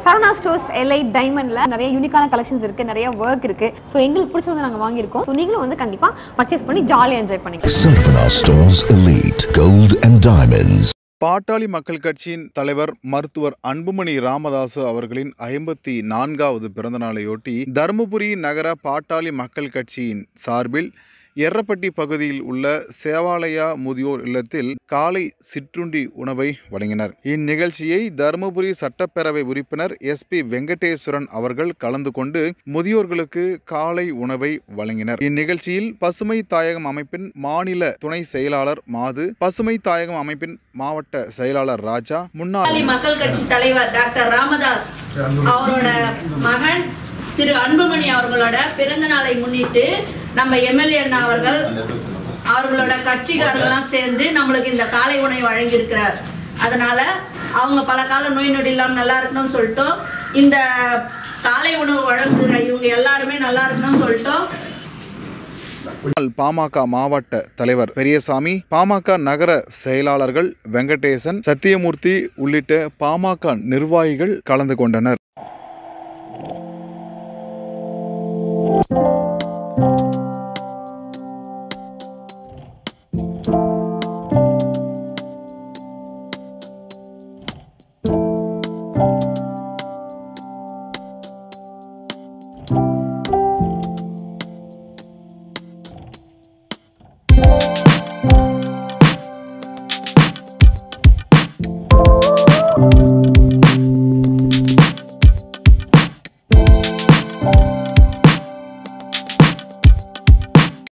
சரணா stores LI டைமண்ட்ல நிறைய யூனிக்கான கலெக்ஷன்ஸ் இருக்கு நிறைய ஒர்க் இருக்கு ஸோ எங்களுக்கு பிடிச்ச வந்து நாங்கள் வாங்கியிருக்கோம் ஸோ நீங்களும் வந்து கண்டிப்பா பர்ச்சேஸ் பண்ணி ஜாலியாக என்ஜாய் பண்ணிக்கலாம் Sarvana Stores Elite Gold and Diamonds. பாட்டாளி மக்கள் கட்சியின் தலைவர் மருத்துவர் அன்புமணி ராமதாசு அவர்களின் ஐம்பத்தி நான்காவது பிறந்தநாளையொட்டி தருமபுரி நகர பாட்டாளி மக்கள் கட்சியின் சார்பில் எர்ரப்பட்டி பகுதியில் உள்ள சேவாலயா முதியோர் இல்லத்தில் காலை சிற்றுண்டி உணவை வழங்கினர் இந்நிகழ்ச்சியை தருமபுரி சட்டப்பேரவை உறுப்பினர் எஸ் பி வெங்கடேஸ்வரன் அவர்கள் கலந்து கொண்டு முதியோர்களுக்கு காலை உணவை வழங்கினர் இந்நிகழ்ச்சியில் பசுமை தாயகம் அமைப்பின் மாநில துணை செயலாளர் மாது பசுமை தாயகம் அமைப்பின் மாவட்ட செயலாளர் ராஜா முன்னாள் பாட்டாளி மக்கள் கட்சி தலைவர் டாக்டர் ராமதாஸ் அவரோட மகன் திரு அன்புமணி அவர்களோட பிறந்த நாளை முன்னிட்டு நம்ம எம்எல்ஏ அண்ணா அவர்கள் அவர்களோட கட்சிக்காரர்கள்லாம் சேர்ந்து நம்மளுக்கு இந்த காலை உணவை வழங்கியிருக்கிறார் அதனால அவங்க பல காலம் நோய் நொடி இல்லாமல் நல்லா இருக்கணும்னு சொல்லிட்டோம் இந்த காலை உணவு வழங்குகிற இவங்க எல்லாருமே நல்லா இருக்கணும்னு சொல்லிட்டோம் முன்னாள் பாமக மாவட்ட தலைவர் பெரியசாமி பாமக நகர செயலாளர்கள் வெங்கடேசன் சத்தியமூர்த்தி உள்ளிட்ட பாமக நிர்வாகிகள் கலந்து கொண்டனர்